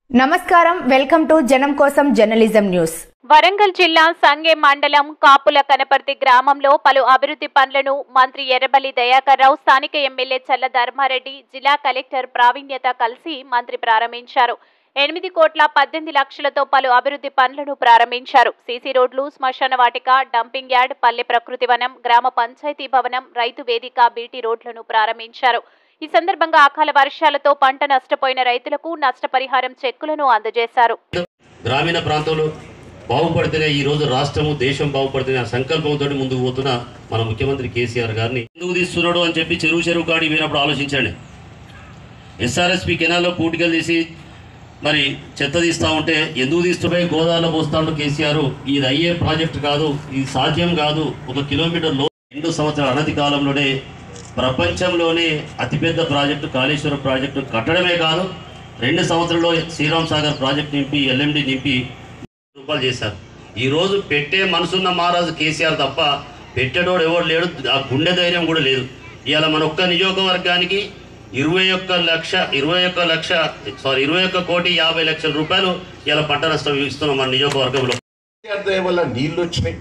నమస్కారం welcome to జనం కోసం జర్నలిజం న్యూస్ వరంగల్ జిల్లా సంగే మండలం కాపుల కనపర్తి గ్రామంలో పలు అభివృద్ధి పనులను మంత్రి ఎర్రబల్లి దయాకర్ రావు స్థానిక ఎమ్మెల్యే చల్ల ధర్మారెడ్డి జిల్లా కలెక్టర్ ప్రావీణ్యత కలిసి మంత్రి ప్రారంభించారు ఎనిమిది కోట్ల పద్దెనిమిది లక్షలతో పలు అభివృద్ధి పనులను ప్రారంభించారు సీసీ రోడ్లు శ్మశాన వాటిక డంపింగ్ యార్డ్ పల్లె ప్రకృతి వనం గ్రామ పంచాయతీ భవనం రైతు వేదిక బీటీ రోడ్లను ప్రారంభించారు ఈ సందర్భంగా అకాల వర్షాలతో పంట నష్టపోయిన రైతులకు నష్టపరిహారం చెక్కులను అందజేశారు గ్రామీణ ప్రాంతంలో బాగుపడితేనే ఈ రోజు రాష్ట్రము దేశం బాగుపడితేనే ఆ సంకల్పంతో ముందుకు పోతున్న మన ముఖ్యమంత్రి కేసీఆర్ గారిని ఎందుకు తీస్తున్నాడు అని చెప్పి చెరువు చెరువు కాడి పోయినప్పుడు ఆలోచించండి ఎస్ఆర్ఎస్పి కెనాల్లో పూటికలు తీసి మరి చెత్త తీస్తా ఉంటే ఎందుకు తీస్తుపోయి గోదావరిలో పోస్తాడు కేసీఆర్ ఇది అయ్యే ప్రాజెక్ట్ కాదు ఇది సాధ్యం కాదు ఒక కిలోమీటర్ లో రెండు సంవత్సరాల అనతి కాలంలోనే ప్రపంచంలోనే అతిపెద్ద ప్రాజెక్టు కాళేశ్వరం ప్రాజెక్టు కట్టడమే కాదు రెండు సంవత్సరంలో శ్రీరామ్ సాగర్ ప్రాజెక్ట్ నింపి ఎల్ఎండి నింపి రూపాయలు చేశారు ఈ రోజు పెట్టే మనసున్న మహారాజు కేసీఆర్ తప్ప పెట్టేటోడు ఎవడు లేడు ఆ గుండె ధైర్యం కూడా లేదు ఇవాళ మన ఒక్క నియోజకవర్గానికి ఇరవై ఒక్క లక్ష ఇరవై ఒక్క లక్ష సారీ ఇరవై ఒక్క కోటి యాభై లక్షల రూపాయలు ఇలా పంట నష్టం ఇస్తున్నాం మన నియోజకవర్గంలో కేసీఆర్ దయ వల్ల నీళ్లు వచ్చినాయి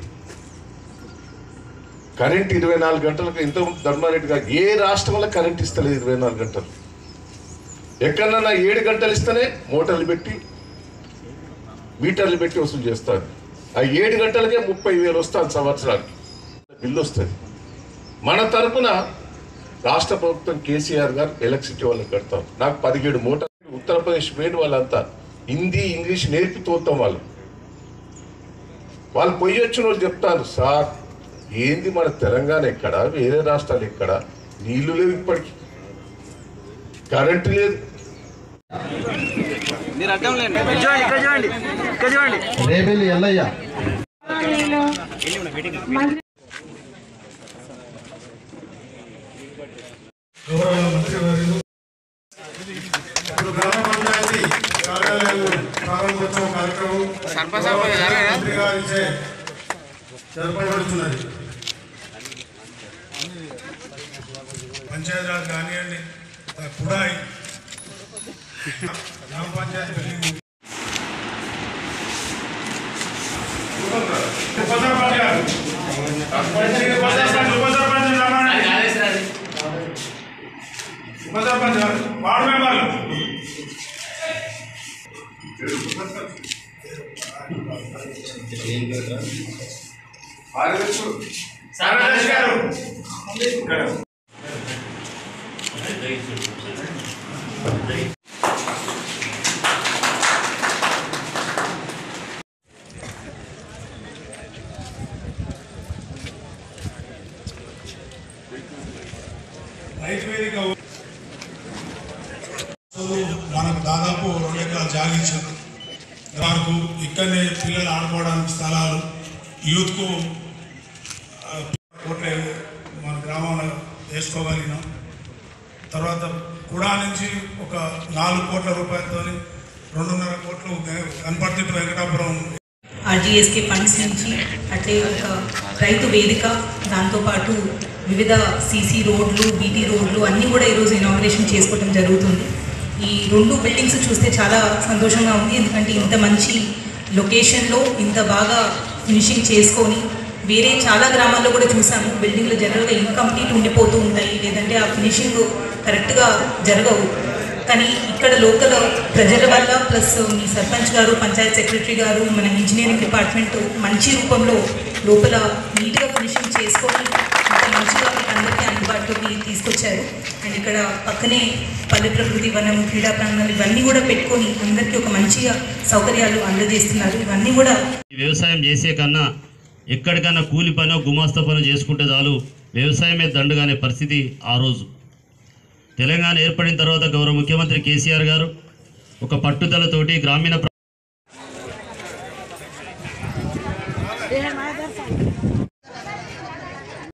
కరెంట్ ఇరవై నాలుగు గంటలకు ఎంతో ధర్మారెడ్డి గారు ఏ రాష్ట్రంలో కరెంట్ ఇస్తలేదు ఇరవై నాలుగు గంటలు ఎక్కడన్నా ఏడు గంటలు ఇస్తేనే మోటార్లు పెట్టి మీటర్లు పెట్టి వసూలు చేస్తారు ఆ ఏడు గంటలకే ముప్పై వేలు వస్తుంది సంవత్సరానికి బిల్లు వస్తుంది మన తరపున రాష్ట్ర ప్రభుత్వం కేసీఆర్ గారు ఎలక్ట్రిసిటీ వాళ్ళకి కడతాం నాకు పదిహేడు మోటార్లు ఉత్తరప్రదేశ్ పోయిన వాళ్ళంతా హిందీ ఇంగ్లీష్ నేర్పి తోతాం వాళ్ళు వాళ్ళు పొయ్యి వచ్చిన వాళ్ళు చెప్తారు సార్ ఏంది మన తెలంగాణ ఎక్కడ వేరే రాష్ట్రాలు ఎక్కడ నీళ్లు లేవు ఇప్పటికి కరెంటు లేదు మీరు అడ్డం లేండి చూడండి ఇక్కడ చూడండి ఇక్కడ చూడండి రేబెల్లి ఎల్లయ్య గౌరవ మంత్రివర్యులు ఇప్పుడు గ్రామ పంచాయతీ కార్యాలయాలు ప్రారంభోత్సవ కార్యక్రమం మంత్రి గారిచే జరపబడుతున్నది పంచాయతీరాజ్ కానివ్వండి ఆ కుడాయి గ్రామ పంచాయతీ బిల్డింగ్ ఉప సర్పంచ్ గారు ఉప సర్పంచ్ ఉప సర్పంచ్ రమ్మనండి ఉప సర్పంచ్ గారు వార్డు మెంబర్లు సర్వేష్ గారు ఇక్కడ. రైతు వేదిక మనకు దాదాపు రెండు ఎకరాలు జాగించారు వరకు ఇక్కడనే పిల్లలు ఆడుకోవడానికి స్థలాలు యూత్కు ఆ, కోట్ల మన గ్రామంలో వేసుకోగలిగినాం తర్వాత కుడా నుంచి ఒక నాలుగు కోట్ల రూపాయలతో రెండున్నర కోట్లు Kanaparthi to Venkatapuram RGSK funds నుంచి అట్లే ఒక రైతు వేదిక దాంతోపాటు వివిధ సీసీ రోడ్లు బీటీ రోడ్లు అన్నీ కూడా ఈరోజు ఇనాగ్రేషన్ చేసుకోవడం జరుగుతుంది ఈ రెండు బిల్డింగ్స్ చూస్తే చాలా సంతోషంగా ఉంది ఎందుకంటే ఇంత మంచి లొకేషన్లో ఇంత బాగా ఫినిషింగ్ చేసుకొని వేరే చాలా గ్రామాల్లో కూడా చూసాము బిల్డింగ్లు జనరల్గా ఇన్కంప్లీట్ ఉండిపోతూ ఉంటాయి లేదంటే ఆ ఫినిషింగ్ కరెక్ట్గా జరగవు కానీ ఇక్కడ లోకల్ ప్రజల వల్ల ప్లస్ మీ సర్పంచ్ గారు పంచాయత్ సెక్రటరీ గారు మన ఇంజనీరింగ్ డిపార్ట్మెంట్ మంచి రూపంలో లోపల నీట్గా ఫినిషింగ్ చేసుకొని ఇంత మంచిగా మీకు అందరికీ అందుబాటులోకి తీసుకొచ్చారు అండ్ ఇక్కడ పక్కనే పల్లె ప్రకృతి వనం క్రీడా ప్రాంగణాలు ఇవన్నీ కూడా పెట్టుకొని అందరికీ ఒక మంచిగా సౌకర్యాలు అందజేస్తున్నారు ఇవన్నీ కూడా ఈ వ్యవసాయం చేసే కన్నా ఎక్కడికన్నా కూలి పనో గుమాస్తా పనో చేసుకుంటే చాలు వ్యవసాయమే దండుగానే పరిస్థితి ఆ రోజు తెలంగాణ ఏర్పడిన తర్వాత గౌరవ ముఖ్యమంత్రి కేసీఆర్ గారు ఒక పట్టుదలతోటి గ్రామీణ ప్రా-